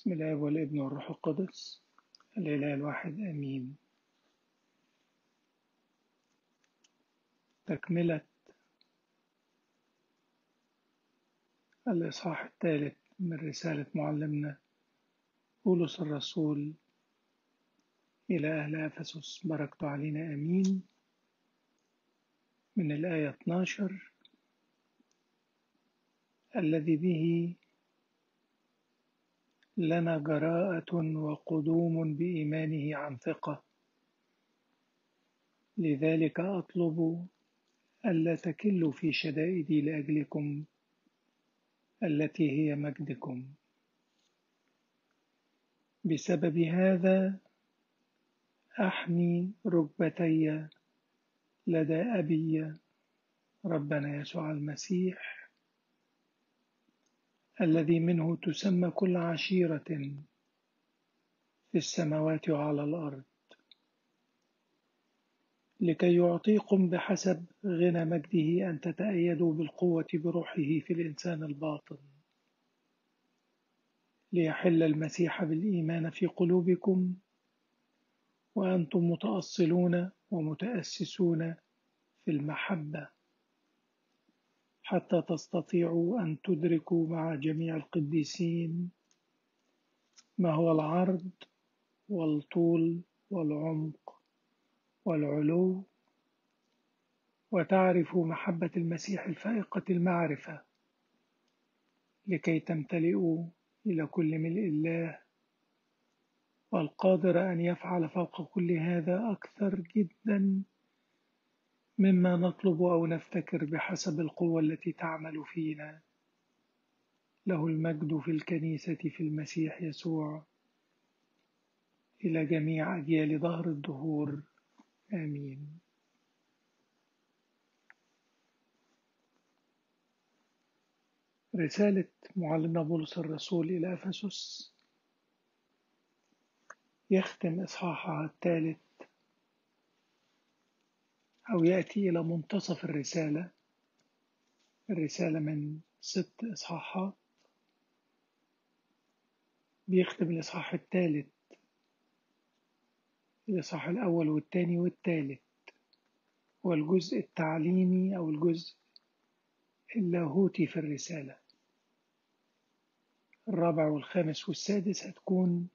بسم الله والابن والروح القدس الإله الواحد آمين تكملة الإصحاح الثالث من رسالة معلمنا بولس الرسول إلى أهل أفسس بركت علينا آمين من الآية 12 الذي به لنا جراءة وقدوم بإيمانه عن ثقة لذلك أطلب ألا تكلوا في شدائدي لأجلكم التي هي مجدكم بسبب هذا أحني ركبتي لدى أبي ربنا يسوع المسيح الذي منه تسمى كل عشيرة في السماوات وعلى الأرض لكي يعطيكم بحسب غنى مجده أن تتأيدوا بالقوة بروحه في الإنسان الباطن ليحل المسيح بالإيمان في قلوبكم وأنتم متأصلون ومتأسسون في المحبة حتى تستطيعوا أن تدركوا مع جميع القديسين ما هو العرض والطول والعمق والعلو وتعرفوا محبة المسيح الفائقة المعرفة لكي تمتلئوا إلى كل ملء الله والقادر أن يفعل فوق كل هذا أكثر جدا مما نطلب أو نفتكر بحسب القوة التي تعمل فينا له المجد في الكنيسة في المسيح يسوع إلى جميع أجيال ظهر الدهور آمين رسالة معلمنا بولس الرسول إلى أفسس يختم إصحاحها الثالث أو يأتي إلى منتصف الرسالة الرسالة من ست إصحاحات بيختم الإصحاح الثالث الإصحاح الأول والثاني والثالث هو الجزء التعليمي أو الجزء اللاهوتي في الرسالة الرابع والخامس والسادس هتكون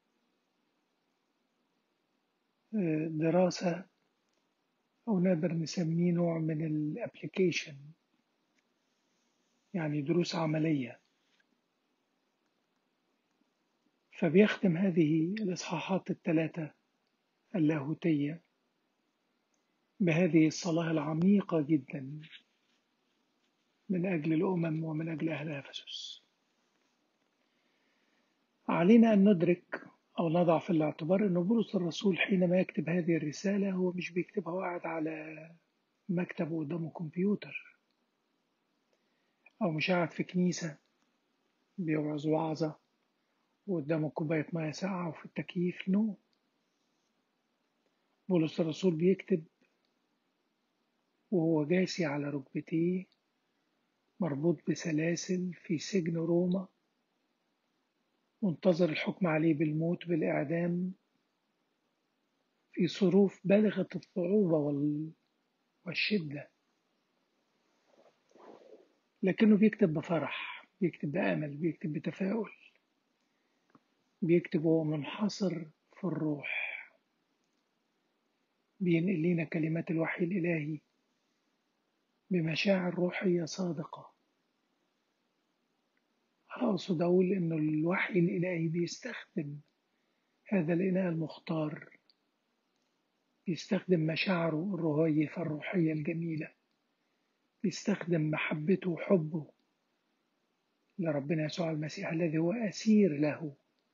دراسة أو نقدر نسميه نوع من الابليكيشن يعني دروس عملية فبيختم هذه الإصحاحات الثلاثة اللاهوتية بهذه الصلاة العميقة جدا من أجل الأمم ومن أجل أهل أفسس علينا أن ندرك أو نضع في الاعتبار أن بولس الرسول حينما يكتب هذه الرسالة هو مش بيكتبها وقاعد على مكتبه قدامه كمبيوتر أو مش قاعد في كنيسة بيوعظ وعظة وقدامه كوباية مية ساقعة وفي التكييف نو بولس الرسول بيكتب وهو جاسي على ركبتيه مربوط بسلاسل في سجن روما منتظر الحكم عليه بالموت بالإعدام في ظروف بالغة الصعوبة والشدة لكنه بيكتب بفرح بيكتب بأمل بيكتب بتفاؤل بيكتب وهو منحصر في الروح بينقل لنا كلمات الوحي الإلهي بمشاعر روحية صادقة أقصد أقول إنه الوحي الإلهي بيستخدم هذا الإناء المختار بيستخدم مشاعره الرهيفة الروحية الجميلة بيستخدم محبته وحبه لربنا يسوع المسيح الذي هو أسير له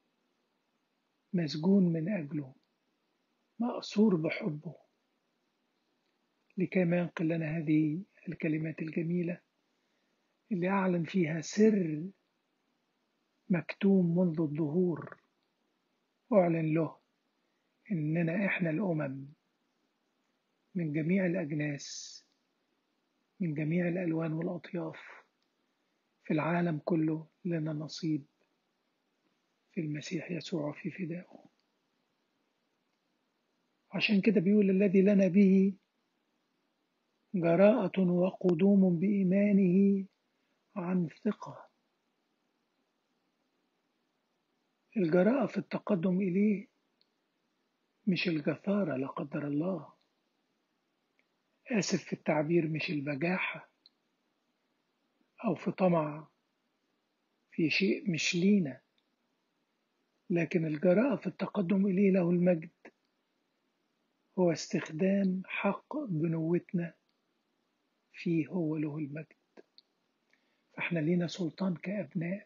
مسجون من أجله مأسور بحبه لكي ما ينقل لنا هذه الكلمات الجميلة اللي أعلن فيها سر مكتوم منذ الظهور أعلن له إننا إحنا الأمم من جميع الأجناس من جميع الألوان والأطياف في العالم كله لنا نصيب في المسيح يسوع في فدائه عشان كده بيقول الذي لنا به جراءة وقدوم بإيمانه عن ثقة الجراءة في التقدم إليه مش الجثارة لا قدر الله آسف في التعبير مش البجاحة أو في طمع في شيء مش لينا لكن الجراءة في التقدم إليه له المجد هو استخدام حق بنوتنا فيه هو له المجد فاحنا لينا سلطان كأبناء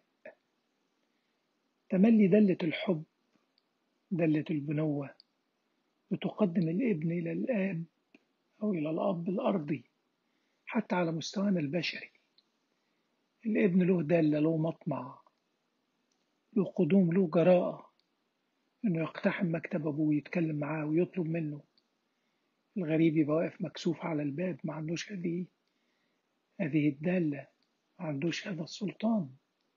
تملي دلة الحب دلة البنوة بتقدم الابن إلى الآب أو إلى الأب الأرضي حتى على مستوانا البشري الابن له دالة له مطمع له قدوم له جراءة إنه يقتحم مكتب أبوه ويتكلم معاه ويطلب منه الغريب يبقى واقف مكسوف على الباب ما عندوش هذه هذه الدالة ما عندوش هذا السلطان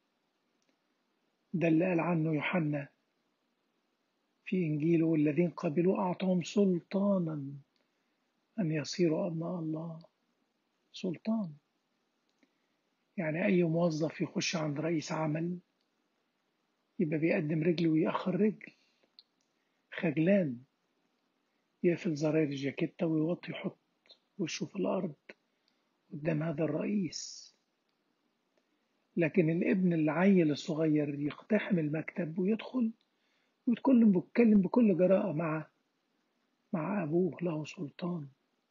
ده اللي قال عنه يوحنا في إنجيله الذين قبلوا أعطاهم سلطانا أن يصيروا أبناء الله سلطان يعني أي موظف يخش عند رئيس عمل يبقى بيقدم رجل ويأخر رجل خجلان يقفل زراير الجاكيتة ويوطي يحط وشه في الأرض قدام هذا الرئيس لكن الابن العيل الصغير يقتحم المكتب ويدخل ويتكلم بيتكلم بكل جراءة مع مع أبوه له سلطان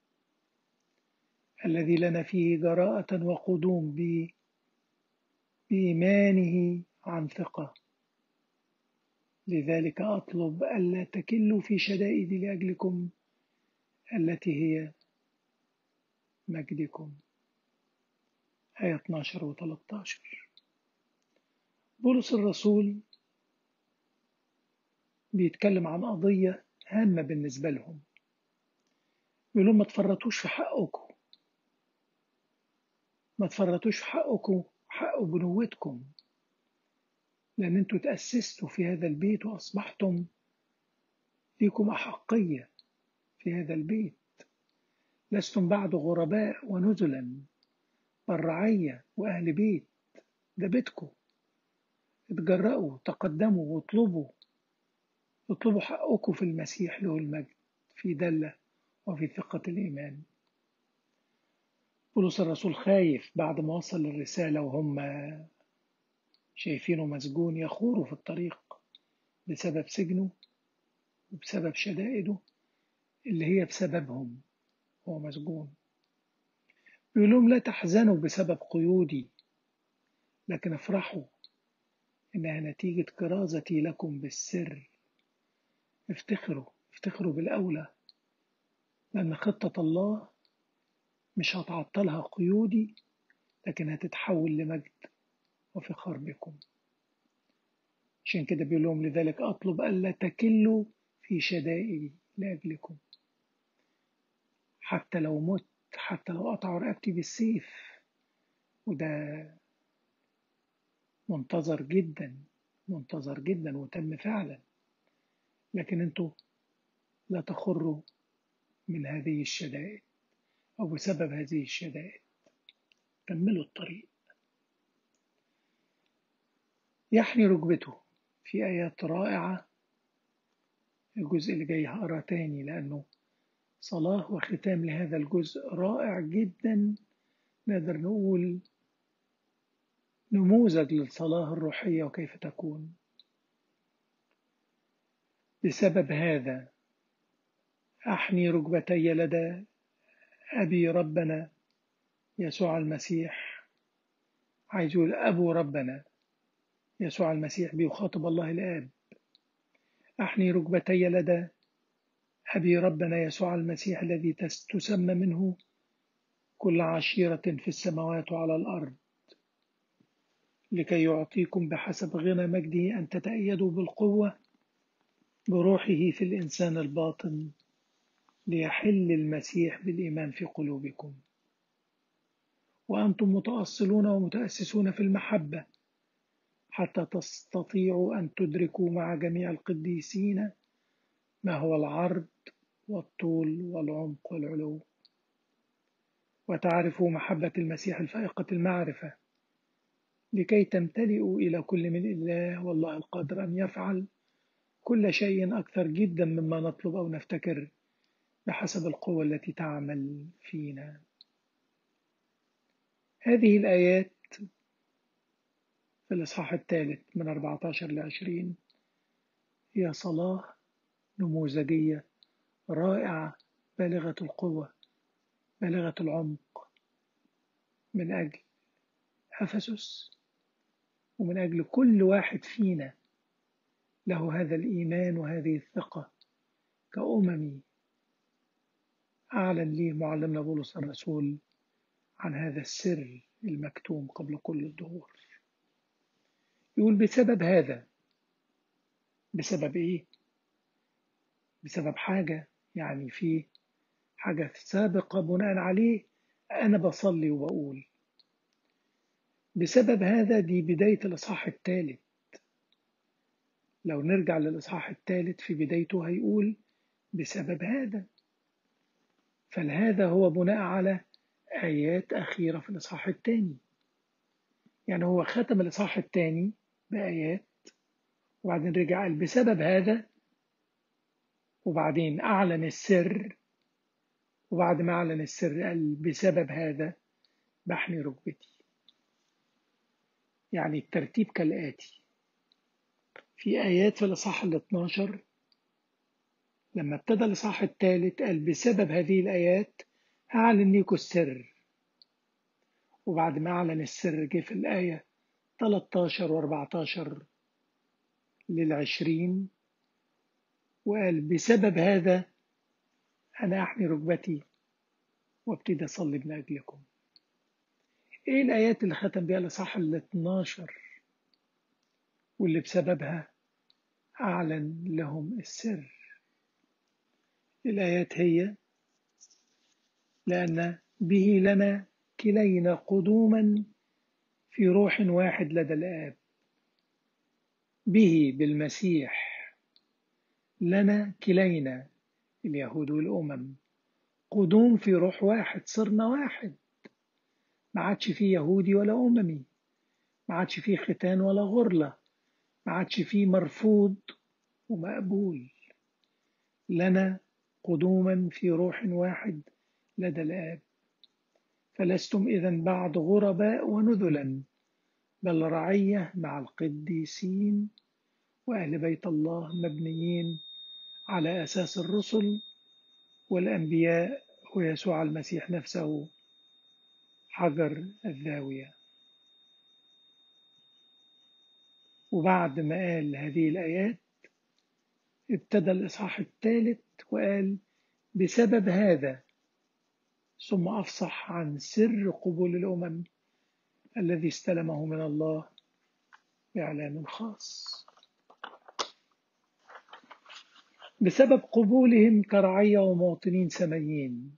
الذي لنا فيه جراءة وقدوم بإيمانه عن ثقة لذلك أطلب ألا تكلوا في شدائدي لأجلكم التي هي مجدكم آية 12 و 13 بولس الرسول بيتكلم عن قضية هامة بالنسبة لهم بيقولوا ما تفرطوش في حقكم ما تفرطوش في حقكم حق بنوتكم لأن أنتوا تأسستوا في هذا البيت وأصبحتم ليكم أحقية في هذا البيت لستم بعد غرباء ونزلا بل رعية وأهل بيت ده بيتكم اتجرأوا تقدموا واطلبوا اطلبوا حقكم في المسيح له المجد في دلة وفي ثقة الإيمان بولس الرسول خايف بعد ما وصل الرسالة وهم شايفينه مسجون يخور في الطريق بسبب سجنه وبسبب شدائده اللي هي بسببهم هو مسجون بيقول لهم لا تحزنوا بسبب قيودي لكن افرحوا إنها نتيجة كرازتي لكم بالسر افتخروا افتخروا بالأولى لأن خطة الله مش هتعطلها قيودي لكن هتتحول لمجد وفخار بكم عشان كده بيقول لهم لذلك أطلب ألا تكلوا في شدائدي لأجلكم حتى لو مت حتى لو قطعوا رقبتي بالسيف وده منتظر جدا منتظر جدا وتم فعلا لكن انتوا لا تخروا من هذه الشدائد أو بسبب هذه الشدائد كملوا الطريق يحني ركبته في آيات رائعة الجزء اللي جاي هقرا تاني لأنه صلاة وختام لهذا الجزء رائع جدا نقدر نقول نموذج للصلاة الروحية وكيف تكون بسبب هذا أحني ركبتي لدى أبي ربنا يسوع المسيح عايز يقول أبو ربنا يسوع المسيح بيخاطب الله الآب أحني ركبتي لدى أبي ربنا يسوع المسيح الذي تسمى منه كل عشيرة في السماوات وعلى الأرض لكي يعطيكم بحسب غنى مجده أن تتأيدوا بالقوة بروحه في الإنسان الباطن ليحل المسيح بالإيمان في قلوبكم وأنتم متأصلون ومتأسسون في المحبة حتى تستطيعوا أن تدركوا مع جميع القديسين ما هو العرض والطول والعمق والعلو وتعرفوا محبة المسيح الفائقة المعرفة لكي تمتلئوا إلى كل من الله والله القادر أن يفعل كل شيء أكثر جدا مما نطلب أو نفتكر بحسب القوة التي تعمل فينا هذه الآيات في الإصحاح الثالث من 14 ل 20 هي صلاة نموذجية رائعة بالغة القوة بالغة العمق من أجل أفسس ومن أجل كل واحد فينا له هذا الإيمان وهذه الثقة كأممي أعلن لي معلمنا بولس الرسول عن هذا السر المكتوم قبل كل الدهور يقول بسبب هذا بسبب إيه؟ بسبب حاجة يعني في حاجة سابقة بناء عليه أنا بصلي وبقول بسبب هذا دي بداية الإصحاح الثالث لو نرجع للإصحاح الثالث في بدايته هيقول بسبب هذا فالهذا هو بناء على آيات أخيرة في الإصحاح الثاني يعني هو ختم الإصحاح الثاني بآيات وبعدين رجع قال بسبب هذا وبعدين أعلن السر وبعد ما أعلن السر قال بسبب هذا بحني ركبتي يعني الترتيب كالآتي في آيات في الإصحاح ال 12 لما ابتدى الإصحاح الثالث قال بسبب هذه الآيات هعلن ليكوا السر وبعد ما أعلن السر جه في الآية 13 و 14 للعشرين وقال بسبب هذا أنا أحمي ركبتي وابتدي أصلي من أجلكم إيه الآيات اللي ختم بها الإصحاح ال 12 واللي بسببها أعلن لهم السر الآيات هي لأن به لنا كلينا قدوما في روح واحد لدى الآب به بالمسيح لنا كلينا اليهود والأمم قدوم في روح واحد صرنا واحد ما عادش فيه يهودي ولا أممي ما عادش فيه ختان ولا غرلة ما عادش فيه مرفوض ومقبول لنا قدوما في روح واحد لدى الآب فلستم إذا بعد غرباء ونذلا بل رعية مع القديسين وأهل بيت الله مبنيين على أساس الرسل والأنبياء ويسوع المسيح نفسه حجر الزاوية وبعد ما قال هذه الآيات ابتدى الإصحاح الثالث وقال بسبب هذا ثم أفصح عن سر قبول الأمم الذي استلمه من الله بإعلان خاص بسبب قبولهم كرعية ومواطنين سميين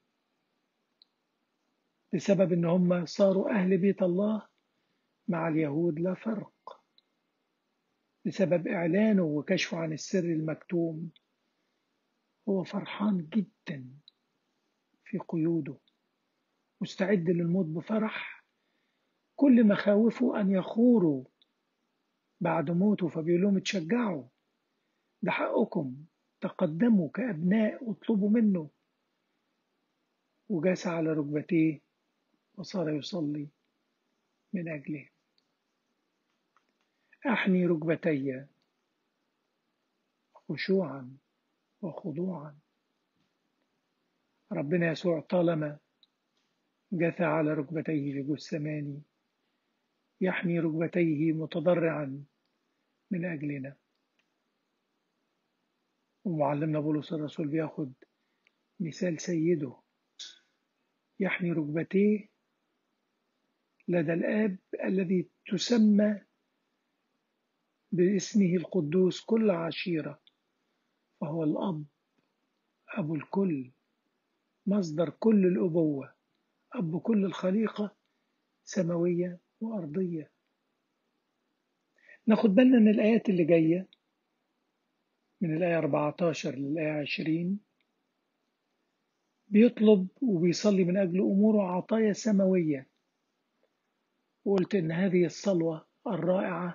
بسبب ان هم صاروا اهل بيت الله مع اليهود لا فرق بسبب اعلانه وكشفه عن السر المكتوم هو فرحان جدا في قيوده مستعد للموت بفرح كل مخاوفه ان يخوروا بعد موته فبيقول لهم اتشجعوا ده حقكم تقدموا كأبناء واطلبوا منه وجاس على ركبتيه وصار يصلي من أجله أحني ركبتي خشوعا وخضوعا ربنا يسوع طالما جثى على ركبتيه في جثماني يحني ركبتيه متضرعا من أجلنا ومعلمنا بولس الرسول بياخد مثال سيده يحني ركبتيه لدى الآب الذي تسمى باسمه القدوس كل عشيرة فهو الأب أبو الكل مصدر كل الأبوة أب كل الخليقة سماوية وأرضية ناخد بالنا من الآيات اللي جاية من الآية 14 للآية 20 بيطلب وبيصلي من أجل أموره عطايا سماوية وقلت إن هذه الصلوة الرائعة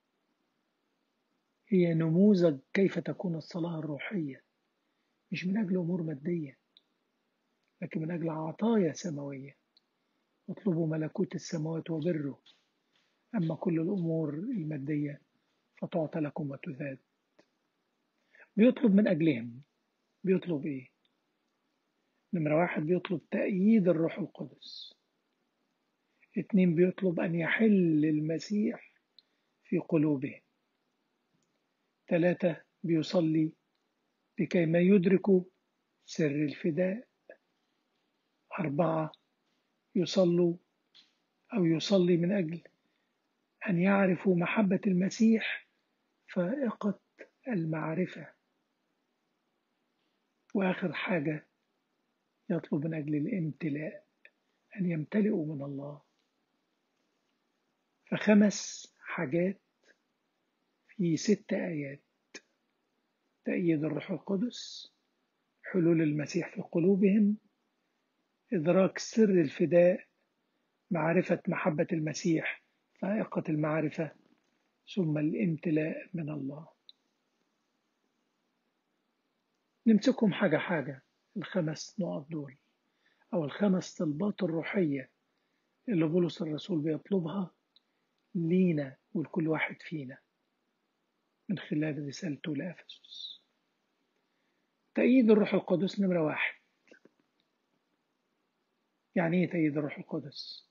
هي نموذج كيف تكون الصلاة الروحية مش من أجل أمور مادية لكن من أجل عطايا سماوية اطلبوا ملكوت السماوات وبره أما كل الأمور المادية فتعطى لكم وتزاد بيطلب من أجلهم بيطلب إيه؟ نمرة واحد بيطلب تأييد الروح القدس اتنين بيطلب أن يحل المسيح في قلوبهم ثلاثة بيصلي لكي ما يدركوا سر الفداء أربعة يصلوا أو يصلي من أجل أن يعرفوا محبة المسيح فائقة المعرفة وآخر حاجة يطلب من أجل الامتلاء أن يمتلئوا من الله فخمس حاجات في ست آيات تأييد الروح القدس حلول المسيح في قلوبهم إدراك سر الفداء معرفة محبة المسيح فائقة المعرفة ثم الامتلاء من الله نمسكهم حاجة حاجة الخمس نقط دول أو الخمس طلبات الروحية اللي بولس الرسول بيطلبها لينا ولكل واحد فينا من خلال رسالته لأفسس تأييد الروح القدس نمرة واحد يعني إيه تأييد الروح القدس؟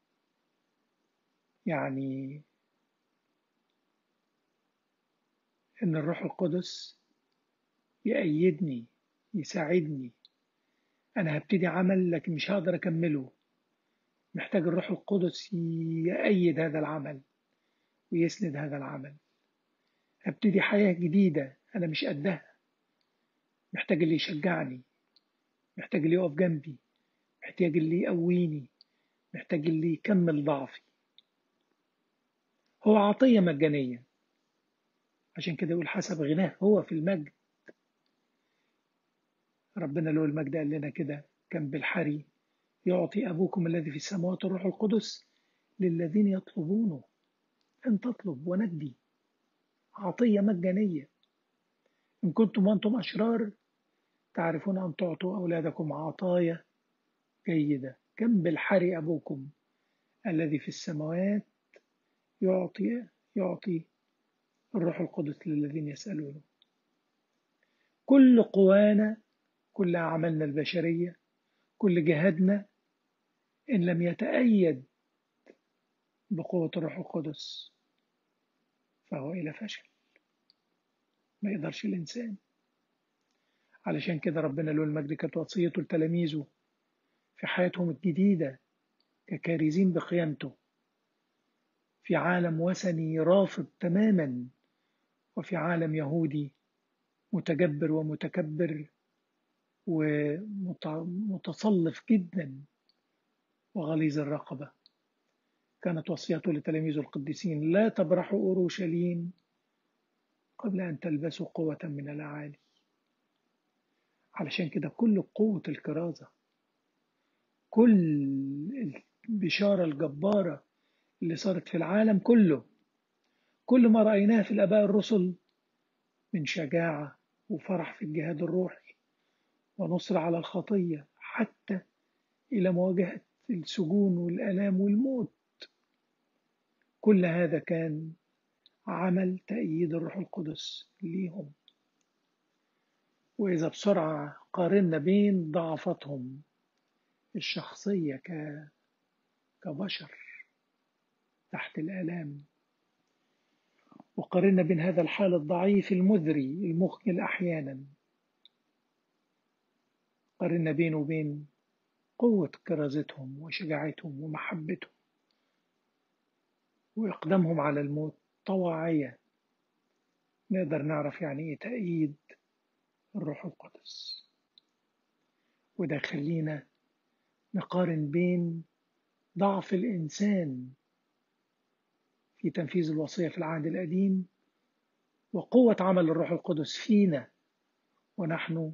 يعني إن الروح القدس يأيدني يساعدني أنا هبتدي عمل لكن مش هقدر أكمله محتاج الروح القدس يأيد هذا العمل ويسند هذا العمل هبتدي حياة جديدة أنا مش قدها محتاج اللي يشجعني محتاج اللي يقف جنبي محتاج اللي يقويني محتاج اللي يكمل ضعفي هو عطية مجانية عشان كده يقول حسب غناه هو في المجد ربنا له المجد قال لنا كده كان بالحري يعطي أبوكم الذي في السماوات الروح القدس للذين يطلبونه أن تطلب وندي عطية مجانية إن كنتم وأنتم أشرار تعرفون أن تعطوا أولادكم عطايا جيدة كم بالحري أبوكم الذي في السماوات يعطي يعطي الروح القدس للذين يسألونه كل قوانا كل أعمالنا البشرية كل جهادنا إن لم يتأيد بقوة الروح القدس فهو إلى فشل ما يقدرش الإنسان علشان كده ربنا له المجد كانت وصيته لتلاميذه في حياتهم الجديدة ككارزين بقيامته في عالم وثني رافض تماما وفي عالم يهودي متجبر ومتكبر ومتصلف جدا وغليظ الرقبة كانت وصيته لتلاميذ القديسين لا تبرحوا أورشليم قبل أن تلبسوا قوة من الأعالي علشان كده كل قوة الكرازة كل البشارة الجبارة اللي صارت في العالم كله كل ما رأيناه في الآباء الرسل من شجاعة وفرح في الجهاد الروحي ونصر على الخطية حتى إلى مواجهة السجون والآلام والموت كل هذا كان عمل تأييد الروح القدس ليهم وإذا بسرعة قارنا بين ضعفتهم الشخصية ك... كبشر تحت الآلام وقارنا بين هذا الحال الضعيف المذري المخجل أحيانا قارنا بينه وبين قوة كرازتهم وشجاعتهم ومحبتهم وإقدامهم على الموت طواعية نقدر نعرف يعني إيه تأييد الروح القدس وده خلينا نقارن بين ضعف الإنسان في في تنفيذ الوصية في العهد القديم وقوة عمل الروح القدس فينا ونحن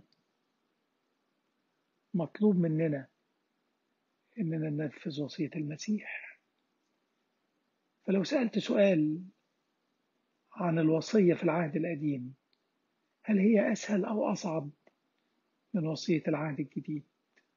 مطلوب مننا إننا ننفذ وصية المسيح فلو سألت سؤال عن الوصية في العهد القديم هل هي أسهل أو أصعب من وصية العهد الجديد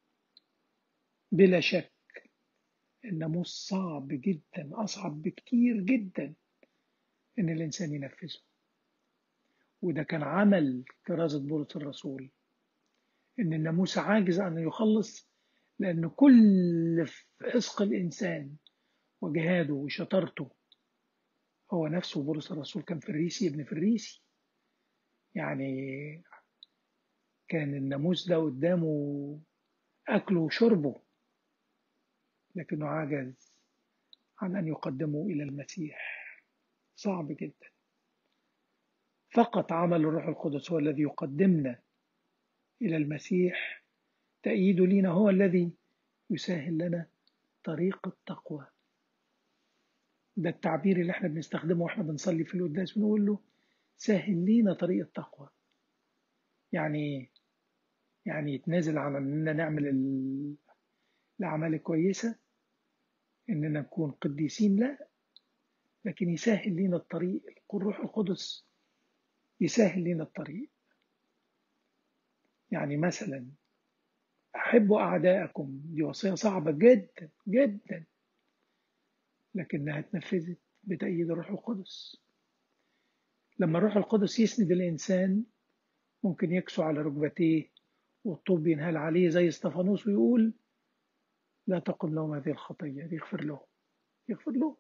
بلا شك الناموس صعب جدا أصعب بكتير جدا إن الإنسان ينفذه وده كان عمل كرازة بولس الرسول إن الناموس عاجز أن يخلص لأن كل فسق الإنسان وجهاده وشطارته هو نفسه بولس الرسول كان فريسي ابن فريسي يعني كان الناموس ده قدامه أكله وشربه لكنه عجز عن أن يقدمه إلى المسيح صعب جدا فقط عمل الروح القدس هو الذي يقدمنا إلى المسيح تأييد لنا هو الذي يسهل لنا طريق التقوى ده التعبير اللي احنا بنستخدمه واحنا بنصلي في القداس بنقول له سهل لينا طريق التقوى يعني يعني يتنازل عن اننا نعمل الاعمال الكويسه اننا نكون قديسين لا لكن يسهل لنا الطريق الروح القدس يسهل لنا الطريق يعني مثلا أحبوا أعداءكم دي وصية صعبة جدا جدا لكنها اتنفذت بتأييد الروح القدس لما الروح القدس يسند الإنسان ممكن يكسو على ركبتيه والطوب ينهال عليه زي استفانوس ويقول لا تقم لهم هذه الخطية يغفر له يغفر له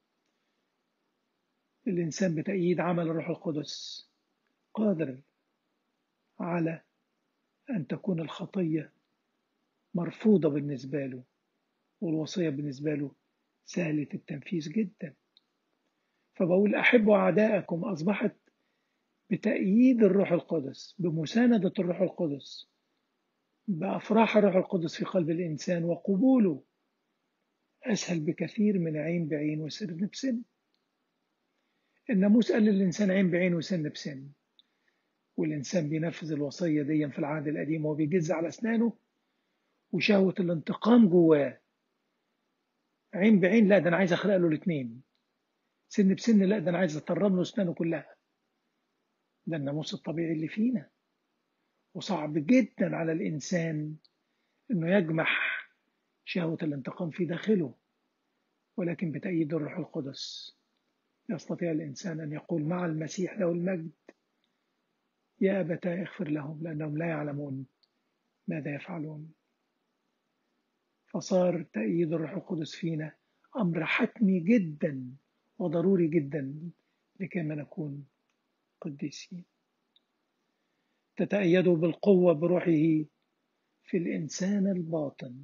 الإنسان بتأييد عمل الروح القدس قادر على أن تكون الخطية مرفوضة بالنسبة له والوصية بالنسبة له سهلة التنفيذ جدا فبقول أحبوا أعداءكم أصبحت بتأييد الروح القدس بمساندة الروح القدس بأفراح الروح القدس في قلب الإنسان وقبوله أسهل بكثير من عين بعين وسن بسن الناموس قال للإنسان عين بعين وسن بسن والإنسان بينفذ الوصية دي في العهد القديم وهو بيجز على أسنانه وشهوة الانتقام جواه عين بعين لا ده أنا عايز أخلق له الاتنين سن بسن لا ده أنا عايز أطرب له أسنانه كلها ده الناموس الطبيعي اللي فينا وصعب جدا على الإنسان إنه يجمح شهوة الانتقام في داخله ولكن بتأييد الروح القدس يستطيع الإنسان أن يقول مع المسيح له المجد يا أبتا اغفر لهم لأنهم لا يعلمون ماذا يفعلون فصار تأييد الروح القدس فينا أمر حتمي جدا وضروري جدا لكي ما نكون قديسين تتأيدوا بالقوة بروحه في الإنسان الباطن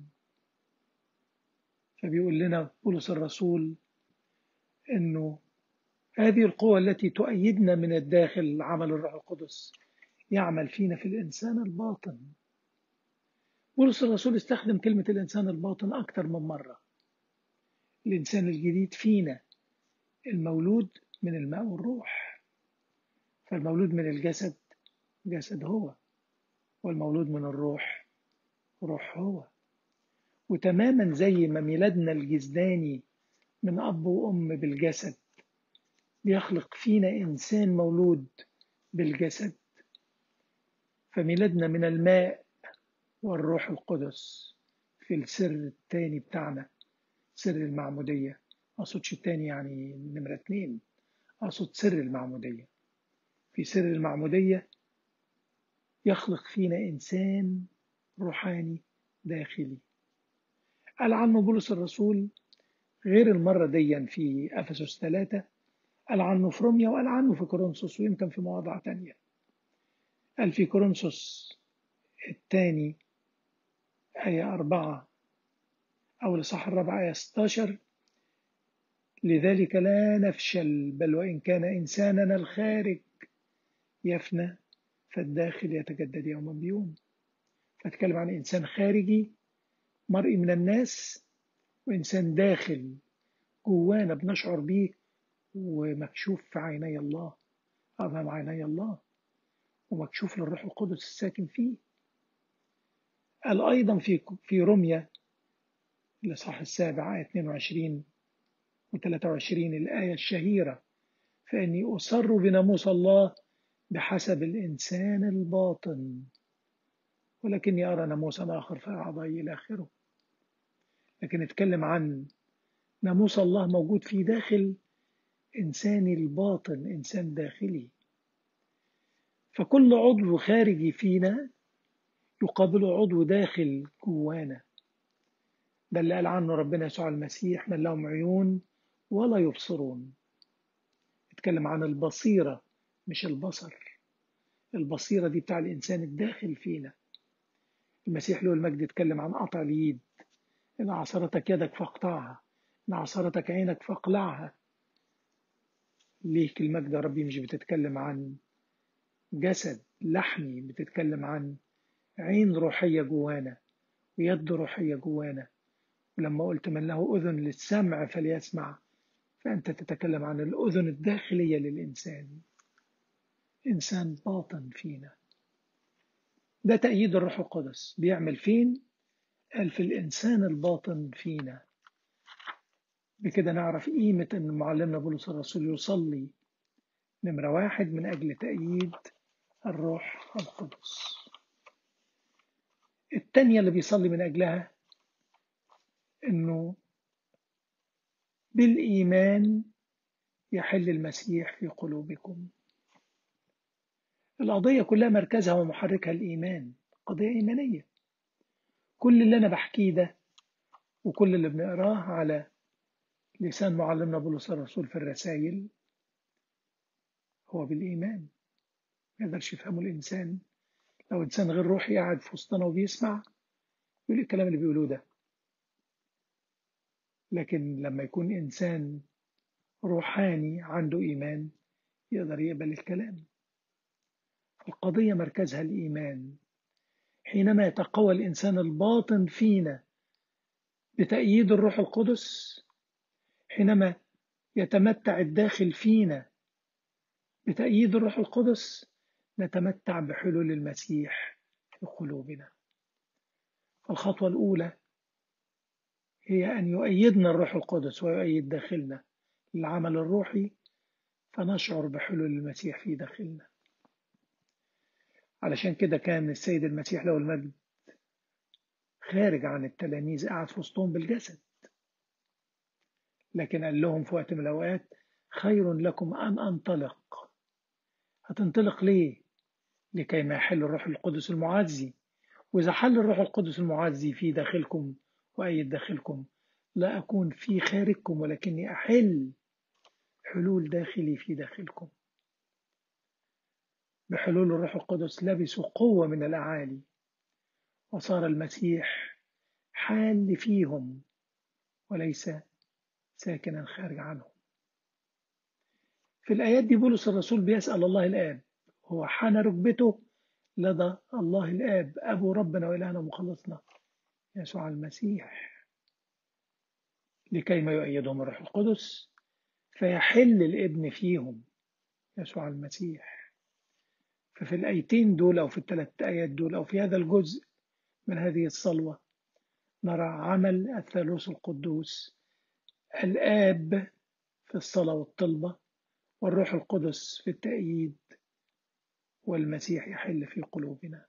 فبيقول لنا بولس الرسول أنه هذه القوة التي تؤيدنا من الداخل عمل الروح القدس يعمل فينا في الإنسان الباطن بولس الرسول استخدم كلمة الإنسان الباطن أكثر من مرة الإنسان الجديد فينا المولود من الماء والروح فالمولود من الجسد جسد هو والمولود من الروح روح هو وتماما زي ما ميلادنا الجسداني من أب وأم بالجسد بيخلق فينا إنسان مولود بالجسد فميلادنا من الماء والروح القدس في السر الثاني بتاعنا سر المعمودية أقصدش الثاني يعني نمرة اتنين أقصد سر المعمودية في سر المعمودية يخلق فينا إنسان روحاني داخلي قال عنه بولس الرسول غير المرة ديا في أفسس ثلاثة قال عنه في روميا وقال عنه في كورنثوس ويمكن في مواضع تانية قال في كورنثوس الثاني آية أربعة أو الإصحاح الرابع آية 16 لذلك لا نفشل بل وإن كان إنساننا الخارج يفنى فالداخل يتجدد يوما بيوم فأتكلم عن إنسان خارجي مرئي من الناس وإنسان داخل جوانا بنشعر بيه ومكشوف في عيني الله أمام عيني الله ومكشوف للروح القدس الساكن فيه قال أيضا في في رمية الإصحاح السابع آية 22 و 23 الآية الشهيرة فإني أسر بناموس الله بحسب الإنسان الباطن ولكني أرى ناموسا آخر في أعضائي إلى آخره لكن نتكلم عن ناموس الله موجود في داخل إنساني الباطن إنسان داخلي فكل عضو خارجي فينا يقابل عضو داخل جوانا ده اللي قال عنه ربنا يسوع المسيح من لهم عيون ولا يبصرون اتكلم عن البصيرة مش البصر البصيرة دي بتاع الإنسان الداخل فينا المسيح له المجد اتكلم عن قطع اليد إن عصرتك يدك فاقطعها إن عصرتك عينك فاقلعها ليك المجد يا ربي مش بتتكلم عن جسد لحمي بتتكلم عن عين روحية جوانا ويد روحية جوانا ولما قلت من له أذن للسمع فليسمع فأنت تتكلم عن الأذن الداخلية للإنسان إنسان باطن فينا ده تأييد الروح القدس بيعمل فين؟ قال في الإنسان الباطن فينا بكده نعرف قيمة أن معلمنا بولس الرسول يصلي نمرة واحد من أجل تأييد الروح القدس التانية اللي بيصلي من أجلها أنه بالإيمان يحل المسيح في قلوبكم القضية كلها مركزها ومحركها الإيمان قضية إيمانية كل اللي أنا بحكيه ده وكل اللي بنقراه على لسان معلمنا بولس الرسول في الرسائل هو بالإيمان ما يقدرش يفهمه الإنسان لو إنسان غير روحي قاعد في وسطنا وبيسمع يقول الكلام اللي بيقولوه ده لكن لما يكون إنسان روحاني عنده إيمان يقدر يقبل الكلام القضية مركزها الإيمان حينما يتقوى الإنسان الباطن فينا بتأييد الروح القدس حينما يتمتع الداخل فينا بتأييد الروح القدس نتمتع بحلول المسيح في قلوبنا الخطوة الأولى هي أن يؤيدنا الروح القدس ويؤيد داخلنا للعمل الروحي فنشعر بحلول المسيح في داخلنا علشان كده كان السيد المسيح له المجد خارج عن التلاميذ قاعد في وسطهم بالجسد لكن قال لهم في وقت من الأوقات خير لكم أن أنطلق هتنطلق ليه؟ لكي ما يحل الروح القدس المعزي وإذا حل الروح القدس المعزي في داخلكم وأيد داخلكم لا أكون في خارجكم ولكني أحل حلول داخلي في داخلكم بحلول الروح القدس لبسوا قوة من الأعالي وصار المسيح حال فيهم وليس ساكنا خارج عنهم في الآيات دي بولس الرسول بيسأل الله الآب هو حان ركبته لدى الله الآب أبو ربنا وإلهنا ومخلصنا يسوع المسيح لكي ما يؤيدهم الروح القدس فيحل الابن فيهم يسوع المسيح ففي الآيتين دول أو في الثلاث آيات دول أو في هذا الجزء من هذه الصلوة نرى عمل الثالوث القدوس الآب في الصلاة والطلبة والروح القدس في التأييد والمسيح يحل في قلوبنا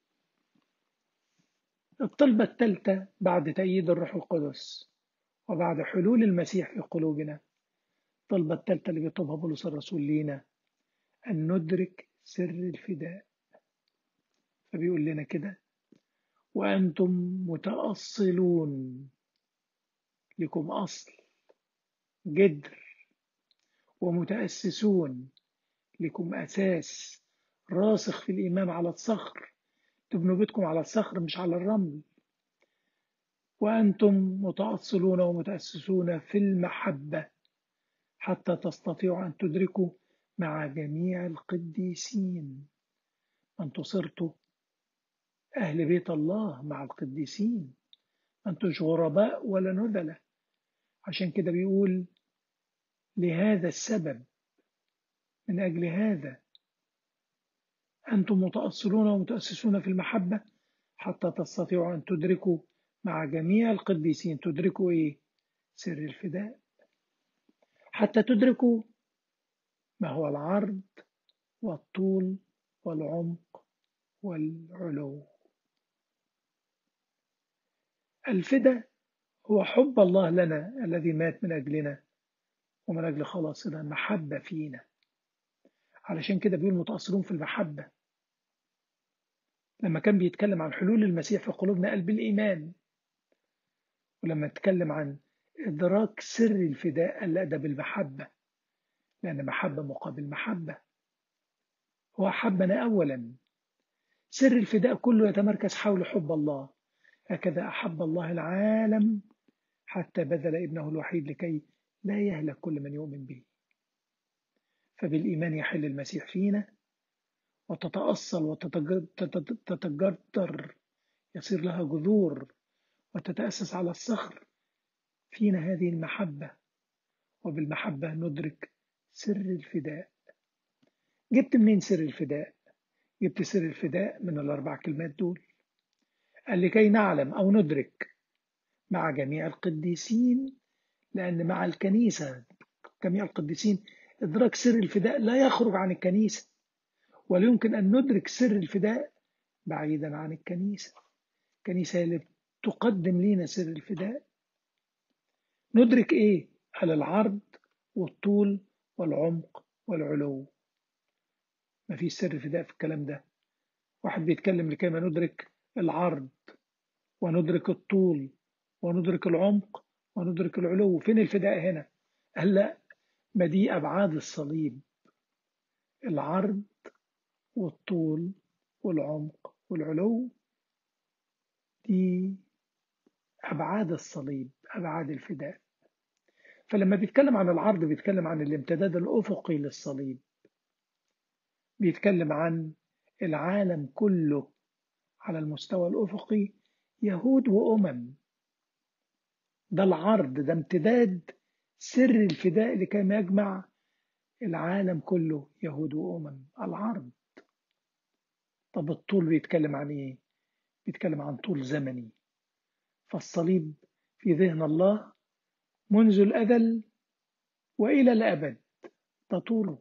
الطلبة الثالثة بعد تأييد الروح القدس وبعد حلول المسيح في قلوبنا الطلبة الثالثة اللي بيطلبها بولس الرسول لينا أن ندرك سر الفداء فبيقول لنا كده وأنتم متأصلون لكم أصل جدر ومتأسسون لكم أساس راسخ في الإيمان على الصخر تبنوا بيتكم على الصخر مش على الرمل وأنتم متأصلون ومتأسسون في المحبة حتى تستطيعوا أن تدركوا مع جميع القديسين أنتم صرتوا أهل بيت الله مع القديسين أنتم غرباء ولا نذلة عشان كده بيقول لهذا السبب من أجل هذا أنتم متأصلون ومتأسسون في المحبة حتى تستطيعوا أن تدركوا مع جميع القديسين تدركوا إيه؟ سر الفداء حتى تدركوا ما هو العرض والطول والعمق والعلو الفداء هو حب الله لنا الذي مات من أجلنا ومن أجل خلاصنا محبة فينا علشان كده بيقول متأثرون في المحبة لما كان بيتكلم عن حلول المسيح في قلوبنا قلب الإيمان ولما اتكلم عن إدراك سر الفداء الأدب بالمحبة لأن محبة مقابل محبة هو أحبنا أولا سر الفداء كله يتمركز حول حب الله هكذا أحب الله العالم حتى بذل ابنه الوحيد لكي لا يهلك كل من يؤمن به فبالإيمان يحل المسيح فينا وتتأصل وتتجدر يصير لها جذور وتتأسس على الصخر فينا هذه المحبة وبالمحبة ندرك سر الفداء جبت منين سر الفداء؟ جبت سر الفداء من الأربع كلمات دول قال لكي نعلم أو ندرك مع جميع القديسين لأن مع الكنيسة جميع القديسين إدراك سر الفداء لا يخرج عن الكنيسة ولا يمكن أن ندرك سر الفداء بعيدا عن الكنيسة الكنيسة اللي تقدم لنا سر الفداء ندرك إيه على العرض والطول والعمق والعلو ما فيش سر فداء في الكلام ده واحد بيتكلم لكي ما ندرك العرض وندرك الطول وندرك العمق وندرك العلو فين الفداء هنا قال لا ما دي أبعاد الصليب العرض والطول والعمق والعلو دي أبعاد الصليب أبعاد الفداء فلما بيتكلم عن العرض بيتكلم عن الامتداد الأفقي للصليب بيتكلم عن العالم كله على المستوى الأفقي يهود وأمم ده العرض ده امتداد سر الفداء لكي ما يجمع العالم كله يهود وأمم العرض طب الطول بيتكلم عن إيه؟ بيتكلم عن طول زمني فالصليب في ذهن الله منذ الأزل وإلى الأبد ده طوله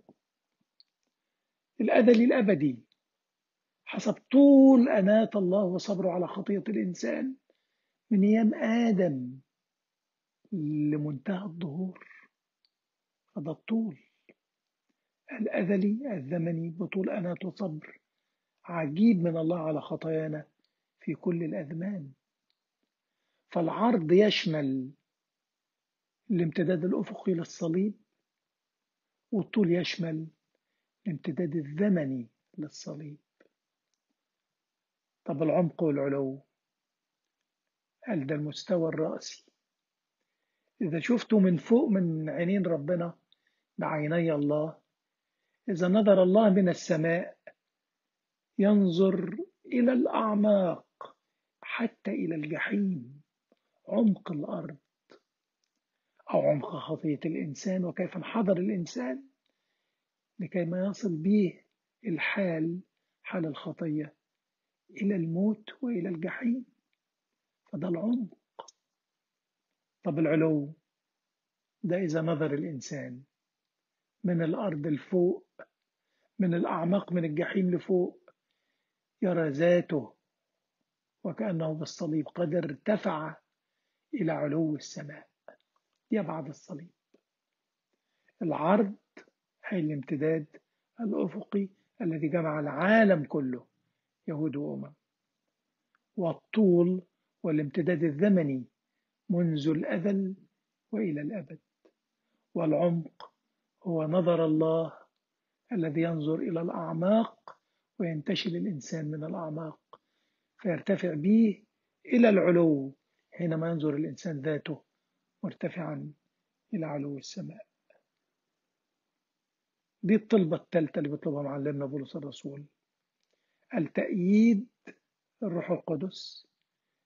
الأزل الأبدي حسب طول أناة الله وصبره على خطية الإنسان من أيام آدم لمنتهى الظهور هذا الطول الأزلي الزمني بطول أناة وصبر عجيب من الله على خطايانا في كل الأزمان فالعرض يشمل الامتداد الأفقي للصليب والطول يشمل الامتداد الزمني للصليب طب العمق والعلو قال ده المستوى الرأسي إذا شفته من فوق من عينين ربنا بعيني الله إذا نظر الله من السماء ينظر إلى الأعماق حتى إلى الجحيم عمق الأرض أو عمق خطية الإنسان وكيف انحدر الإنسان لكي ما يصل به الحال حال الخطية إلى الموت وإلى الجحيم فده العمق طب العلو ده إذا نظر الإنسان من الأرض لفوق من الأعماق من الجحيم لفوق يرى ذاته وكأنه بالصليب قد ارتفع إلى علو السماء يبعد الصليب العرض أي الامتداد الأفقي الذي جمع العالم كله يهود وأمم والطول والامتداد الزمني منذ الأزل وإلى الأبد والعمق هو نظر الله الذي ينظر إلى الأعماق وينتشل الإنسان من الأعماق فيرتفع به إلى العلو حينما ينظر الإنسان ذاته مرتفعا إلى علو السماء دي الطلبة الثالثة اللي بيطلبها معلمنا بولس الرسول التأييد الروح القدس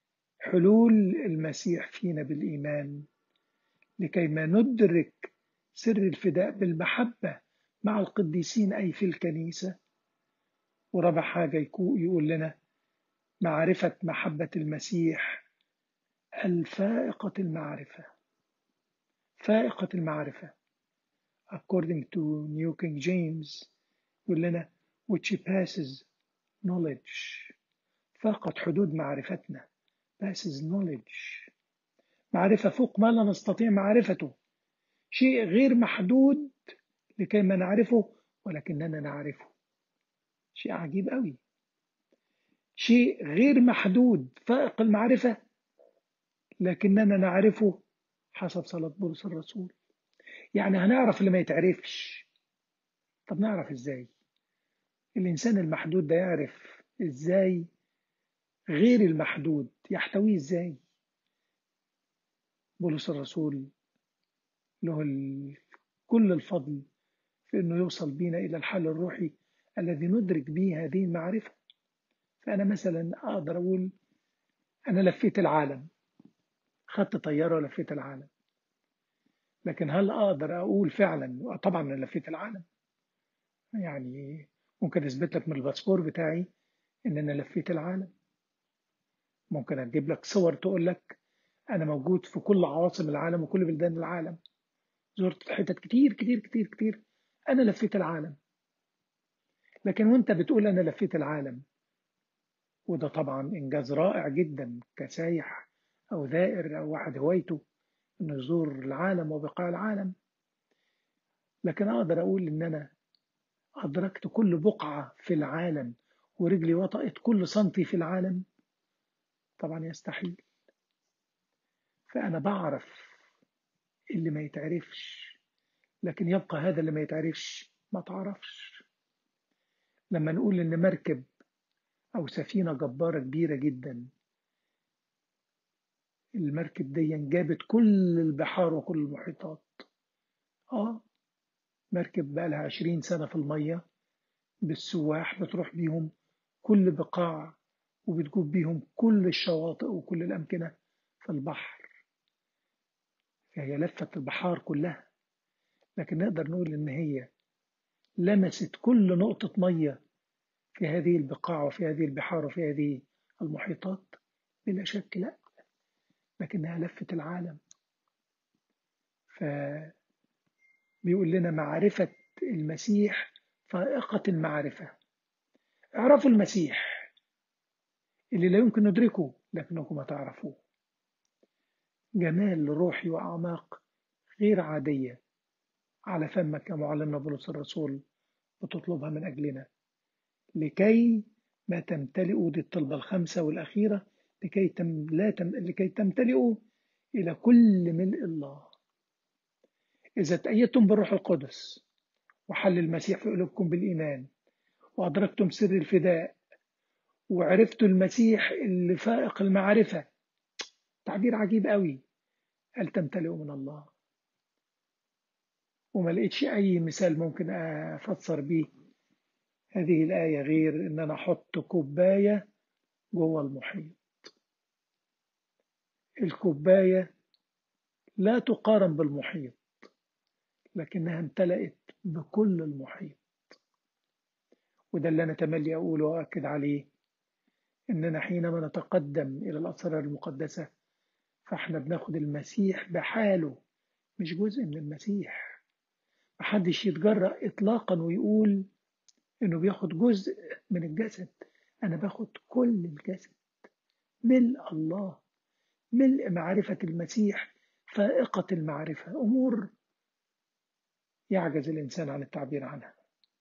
حلول المسيح فينا بالإيمان لكي ما ندرك سر الفداء بالمحبة مع القديسين أي في الكنيسة ورابع حاجة يقول لنا معرفة محبة المسيح الفائقة المعرفة فائقة المعرفة according to New King James يقول لنا which passes knowledge فاقت حدود معرفتنا passes knowledge معرفة فوق ما لا نستطيع معرفته شيء غير محدود لكي ما نعرفه ولكننا نعرفه شيء عجيب قوي شيء غير محدود فائق المعرفة لكننا نعرفه حسب صلاة بولس الرسول يعني هنعرف اللي ما يتعرفش طب نعرف ازاي الإنسان المحدود ده يعرف ازاي غير المحدود يحتويه ازاي بولس الرسول له كل الفضل في انه يوصل بينا الى الحل الروحي الذي ندرك به هذه المعرفه فانا مثلا اقدر اقول انا لفيت العالم خدت طياره ولفيت العالم لكن هل اقدر اقول فعلا طبعا انا لفيت العالم يعني ممكن اثبت لك من الباسبور بتاعي ان انا لفيت العالم ممكن اجيب لك صور تقول لك انا موجود في كل عواصم العالم وكل بلدان العالم زرت حتت كتير كتير كتير كتير انا لفيت العالم لكن وانت بتقول انا لفيت العالم وده طبعا انجاز رائع جدا كسايح او ذائر او واحد هوايته انه يزور العالم وبقاع العالم لكن اقدر اقول ان انا ادركت كل بقعه في العالم ورجلي وطأت كل سنتي في العالم طبعا يستحيل فأنا بعرف اللي ما يتعرفش لكن يبقى هذا اللي ما يتعرفش ما تعرفش لما نقول إن مركب أو سفينة جبارة كبيرة جدا المركب دي جابت كل البحار وكل المحيطات آه مركب بقالها عشرين سنة في المية بالسواح بتروح بيهم كل بقاع وبتجوب بيهم كل الشواطئ وكل الأمكنة في البحر فهي لفت البحار كلها لكن نقدر نقول إن هي لمست كل نقطة مية في هذه البقاع وفي هذه البحار وفي هذه المحيطات بلا شك لا لكنها لفت العالم ف بيقول لنا معرفة المسيح فائقة المعرفة اعرفوا المسيح اللي لا يمكن ندركه لكنكم ما تعرفوه جمال روحي وأعماق غير عادية على فمك يا معلمنا بولس الرسول بتطلبها من أجلنا لكي ما تمتلئوا دي الطلبة الخمسة والأخيرة لكي تم لا تم لكي تمتلئوا إلى كل ملء الله إذا تأيدتم بالروح القدس وحل المسيح في قلوبكم بالإيمان وأدركتم سر الفداء وعرفتوا المسيح اللي فائق المعرفة تعبير عجيب قوي قال تمتلئوا من الله وما لقيتش أي مثال ممكن أفسر بيه هذه الآية غير إن أنا أحط كوباية جوه المحيط الكوباية لا تقارن بالمحيط لكنها امتلأت بكل المحيط وده اللي أنا تملي أقوله وأكد عليه إننا حينما نتقدم إلى الأسرار المقدسة فإحنا بناخد المسيح بحاله مش جزء من المسيح محدش يتجرأ إطلاقا ويقول إنه بياخد جزء من الجسد أنا باخد كل الجسد ملء الله ملء معرفة المسيح فائقة المعرفة أمور يعجز الإنسان عن التعبير عنها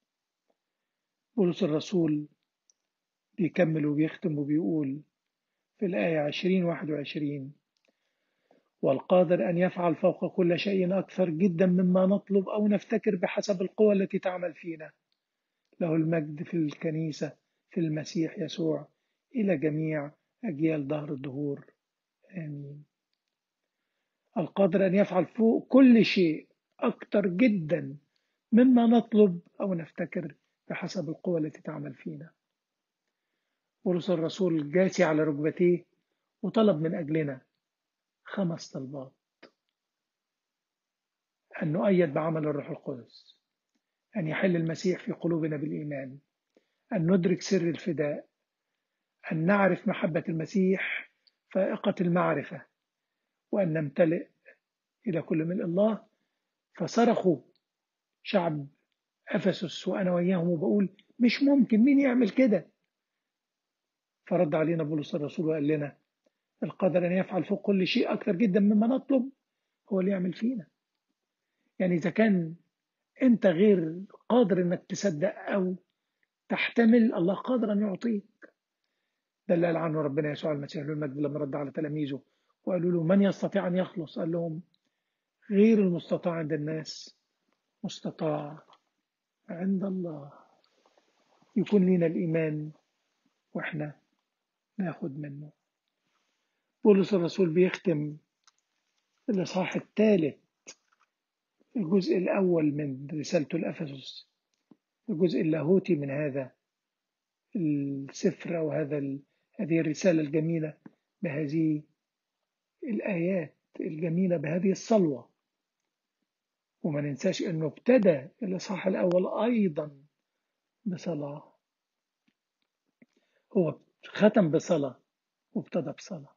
بولس الرسول بيكمل وبيختم وبيقول في الآية عشرين واحد وعشرين والقادر أن يفعل فوق كل شيء أكثر جدا مما نطلب أو نفتكر بحسب القوة التي تعمل فينا له المجد في الكنيسة في المسيح يسوع إلى جميع أجيال دهر الدهور آمين القادر أن يفعل فوق كل شيء أكثر جدا مما نطلب أو نفتكر بحسب القوة التي تعمل فينا ورسل الرسول جاسي على ركبتيه وطلب من أجلنا خمس طلبات أن نؤيد بعمل الروح القدس أن يحل المسيح في قلوبنا بالإيمان أن ندرك سر الفداء أن نعرف محبة المسيح فائقة المعرفة وأن نمتلئ إلى كل ملء الله فصرخوا شعب أفسس وأنا وياهم وبقول مش ممكن مين يعمل كده فرد علينا بولس الرسول وقال لنا القادر أن يفعل فوق كل شيء أكثر جدا مما نطلب هو اللي يعمل فينا يعني إذا كان أنت غير قادر أنك تصدق أو تحتمل الله قادر أن يعطيك ده اللي قال عنه ربنا يسوع المسيح له المجد لما رد على تلاميذه وقالوا له من يستطيع أن يخلص قال لهم غير المستطاع عند الناس مستطاع عند الله يكون لنا الإيمان وإحنا ناخد منه بولس الرسول بيختم الإصحاح الثالث الجزء الأول من رسالته لأفسس الجزء اللاهوتي من هذا السفر أو هذا هذه الرسالة الجميلة بهذه الآيات الجميلة بهذه الصلوة وما ننساش أنه ابتدى الإصحاح الأول أيضا بصلاة هو ختم بصلاة وابتدى بصلاة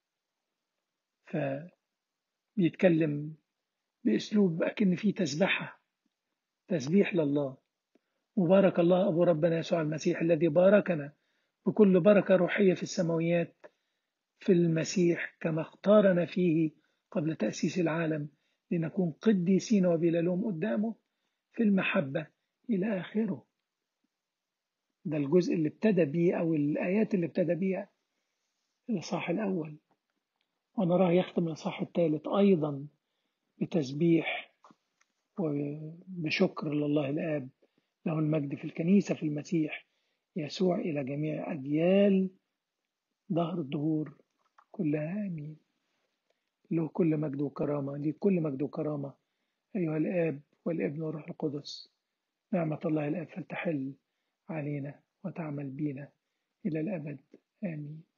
فبيتكلم بأسلوب أكن فيه تسبحة تسبيح لله مبارك الله أبو ربنا يسوع المسيح الذي باركنا بكل بركة روحية في السماويات في المسيح كما اختارنا فيه قبل تأسيس العالم لنكون قديسين وبلا لوم قدامه في المحبة إلى آخره ده الجزء اللي ابتدى بيه أو الآيات اللي ابتدى بيها الإصحاح الأول ونراه يختم الإصحاح الثالث أيضا بتسبيح وبشكر لله الآب له المجد في الكنيسة في المسيح يسوع إلى جميع أجيال ظهر الدهور كلها آمين له كل مجد وكرامة ليه كل مجد وكرامة أيها الآب والابن والروح القدس نعمة الله الآب فلتحل علينا وتعمل بينا إلى الأبد آمين